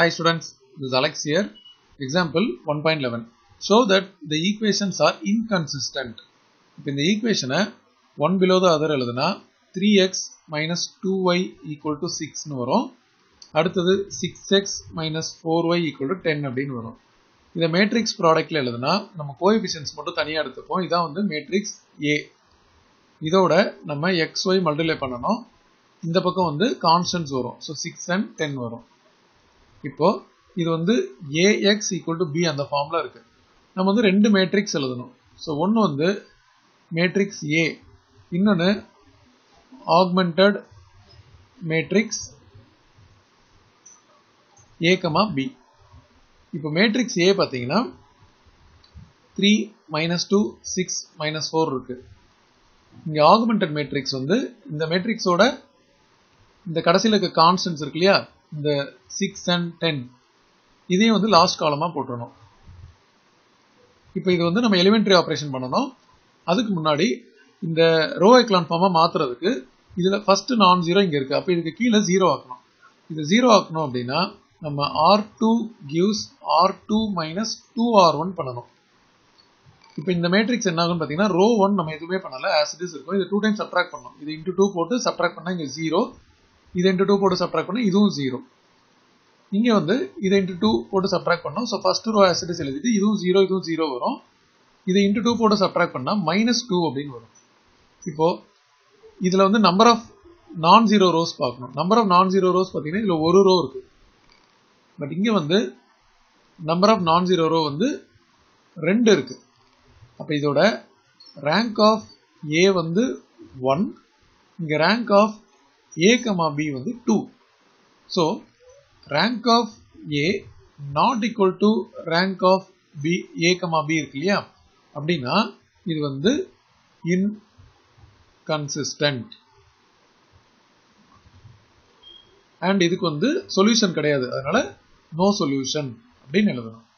Hi students, this is Alex here. Example 1.11. Show that the equations are inconsistent. இப்போ இந்த ஈக்குவேஷனை one below the other எழுதுனா three x minus two y equal to சிக்ஸ்னு வரும் அடுத்தது six x minus four y equal to ten அப்படின்னு வரும் இதை மேட்ரிக்ஸ் ப்ராடக்ட்ல எழுதுனா நம்ம கோஎஃபிஷியன்ஸ் மட்டும் தனியாக எடுத்துப்போம் இதான் வந்து மேட்ரிக்ஸ் ஏ இதோட நம்ம எக்ஸ் ஒய் மல்டிப்ளை பண்ணணும் இந்த பக்கம் வந்து கான்ஸ்டன்ஸ் வரும் ஸோ சிக்ஸ் அண்ட் டென் வரும் இப்போ இது வந்து ஏஎக்ஸ் ஈக்குவல் டு பி அந்த ஃபார்ம்ல இருக்கு நம்ம வந்து ரெண்டு மேட்ரிக்ஸ் எழுதணும் ஸோ ஒன்று வந்து மேட்ரிக்ஸ் ஏ இன்னொன்று augmented matrix A comma B இப்போ மேட்ரிக்ஸ் ஏ பார்த்தீங்கன்னா three minus two six minus four இருக்கு இங்கே ஆகுமெண்டட் மேட்ரிக்ஸ் வந்து இந்த மேட்ரிக்ஸோட இந்த கடைசியில் இருக்க கான்ஸ்டன்ஸ் இருக்கு இல்லையா இந்த சிக்ஸ் அண்ட் டென் இதையும் வந்து லாஸ்ட் காலமாக போட்டுடணும் இப்போ இது வந்து நம்ம எலிமெண்ட்ரி ஆப்ரேஷன் பண்ணணும் அதுக்கு முன்னாடி இந்த ரோ எக்லான் ஃபார்மாக மாற்றுறதுக்கு இதில் ஃபர்ஸ்ட் நான் ஜீரோ இங்கே இருக்குது அப்போ இதுக்கு கீழே ஜீரோ ஆக்கணும் இது ஜீரோ ஆக்கணும் அப்படின்னா நம்ம R two gives R two minus two R one பண்ணணும் இப்போ இந்த மேட்ரிக்ஸ் என்ன ஆகும்னு பார்த்தீங்கன்னா ரோ ஒன் நம்ம எதுவுமே பண்ணல ஆஸ் இட் இஸ் இருக்கும் இது டூ டைம் சப்ட்ராக்ட் பண்ணணும் இது இன்டூ டூ போட்டு சப்ட்ராக்ட் பண்ணால் இங்கே ஜீரோ இதை இன்டூ டூ போட்டு சப்ட்ராக்ட் பண்ணால் இதுவும் ஜீரோ இங்கே வந்து இதை இன்டூ டூ போட்டு சப்ட்ராக்ட் பண்ணோம் so first row as it is எழுதிட்டு இதுவும் ஜீரோ இதுவும் ஜீரோ வரும் இதை இன்டூ டூ போட்டு சப்ட்ராக்ட் பண்ணால் மைனஸ் டூ அப்படின்னு வரும் இப்போ இதில் வந்து number of non zero rows பார்க்கணும் number of non zero rows பார்த்தீங்கன்னா இதில் ஒரு ரோ இருக்கு பட் இங்கே வந்து number of non zero row வந்து ரெண்டு இருக்கு அப்போ இதோட ரேங்க் ஆஃப் ஏ வந்து ஒன் இங்கே rank of A comma B வந்து two so rank of A not equal to rank of B A comma B இருக்கு இல்லையா அப்படின்னா இது வந்து இன்கன்சிஸ்டன்ட் அண்ட் இதுக்கு வந்து சொல்யூஷன் கிடையாது அதனால நோ சொல்யூஷன் அப்படின்னு எழுதணும்